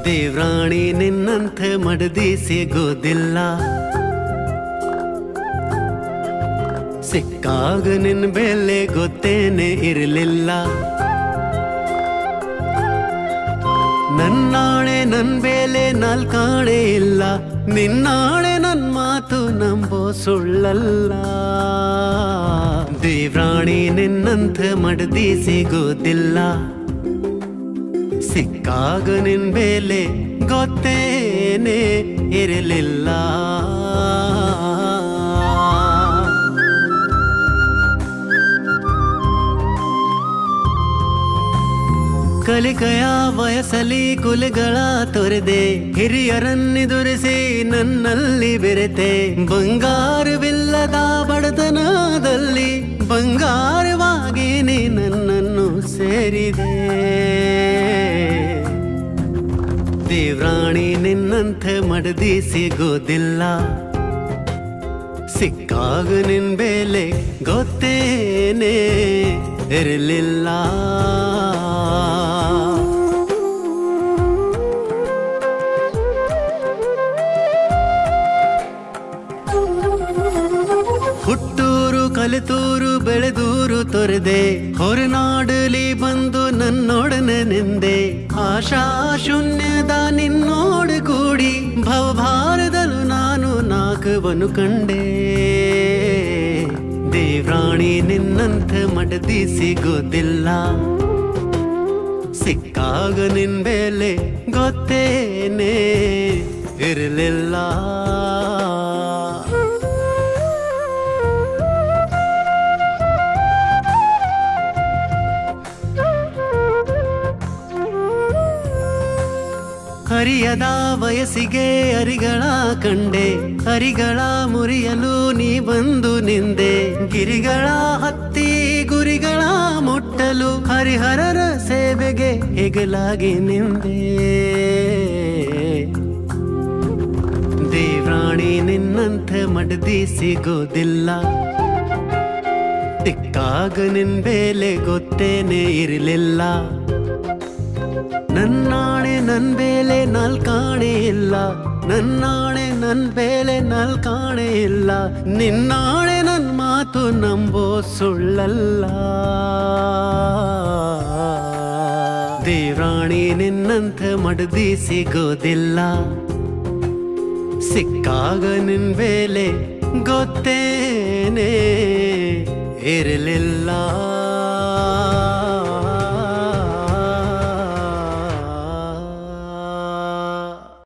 ದೇವ್ರಾಣಿ ನಿನ್ನಂಥ ಮಡದಿ ಸಿಗೋದಿಲ್ಲ ಸಿಕ್ಕಾಗ ನಿನ್ ಬೆಲೆ ಗೊತ್ತೇನೆ ಇರಲಿಲ್ಲ ನನ್ನಾಣೆ ನನ್ ಬೇಲೆ ನಾಲ್ಕಾಣೆ ಇಲ್ಲ ನಿನ್ನಾಣೆ ನನ್ ಮಾತು ನಂಬೋ ಸುಳ್ಳಲ್ಲ ದೇವ್ರಾಣಿ ನಿನ್ನಂಥ ಮಡದಿ ಸಿಗೋದಿಲ್ಲ ಸಿಕ್ಕಾಗ ನಿನ್ ಬೇಲೆ ಗೊತ್ತೇನೆ ಇರಲಿಲ್ಲ ಕಲಿಕೆಯ ವಯಸ್ಸಲಿ ಕುಲಿಗಳ ತೊರೆದೆ ಹಿರಿಯರನ್ನೆದುರಿಸಿ ನನ್ನಲ್ಲಿ ಬೆರೆತೆ ಬಂಗಾರವಿಲ್ಲದ ಬಡತನದಲ್ಲಿ ಬಂಗಾರವಾಗಿ ನೀ ನನ್ನನ್ನು ಸೇರಿದೆ ದೇವ್ರಾಣಿ ನಿನ್ನಂಥ ಮಡದಿ ಸಿಗೋದಿಲ್ಲ ಸಿಕ್ಕಾಗ ನಿನ್ ಬೆಲೆ ಗೊತ್ತೇನೆ ಇರಲಿಲ್ಲ ಹುಟ್ಟೂರು ಕಲಿತೂರು ಬೆಳೆದೂರು ತೊರೆದೆ ಹೊರನಾಡಲಿ ಬಂದು ನನ್ನೊಡನೆ ನಿಂದೆ ಆಶಾ ಶೂನ್ಯದ ನಿನ್ನೋಡು ಕೂಡಿ ಭವಭಾರದಲ್ಲೂ ನಾನು ನಾಗವನು ಕಂಡೆ ದೇವ್ರಾಣಿ ನಿನ್ನಂಥ ಮಡದಿ ಸಿಗೋದಿಲ್ಲ ಸಿಕ್ಕಾಗ ನಿನ್ ಬೆಲೆ ಗೊತ್ತೇನೆ ಇರಲಿಲ್ಲ ಹರಿಯದ ವಯಸ್ಸಿಗೆ ಅರಿಗಳ ಕಂಡೆ ಹರಿಗಳ ಮುರಿಯಲು ನೀ ಬಂದು ನಿಂದೆ ಗಿರಿಗಳ ಹತ್ತಿ ಗುರಿಗಳ ಮುಟ್ಟಲು ಹರಿಹರರ ಸೇವೆಗೆ ಹೆಗಲಾಗಿ ನಿಂದೆ ದೇವ್ರಾಣಿ ನಿನ್ನಂಥ ಮಡದಿ ಸಿಗೋದಿಲ್ಲ ತಿಕ್ಕಾಗ ನಿನ್ ಬೇಲೆ ಗೊತ್ತೇನೆ ಇರಲಿಲ್ಲ ನನ್ನಾಣೆ ನನ್ ಬೇಲೆ ನಾಲ್ಕಾಣೆ ಇಲ್ಲ ನನ್ನಾಣೆ ನನ್ ಬೇಲೆ ನಾಲ್ಕಾಣೆ ಇಲ್ಲ ನಿನ್ನಾಣೆ ನನ್ ಮಾತು ನಂಬೋ ಸುಳ್ಳಲ್ಲ ದೇವ್ರಾಣಿ ನಿನ್ನಂಥ ಮಡದಿ ಸಿಗೋದಿಲ್ಲ ಸಿಕ್ಕಾಗ ನಿನ್ ಬೇಲೆ ಗೊತ್ತೇನೆ ಇರಲಿಲ್ಲ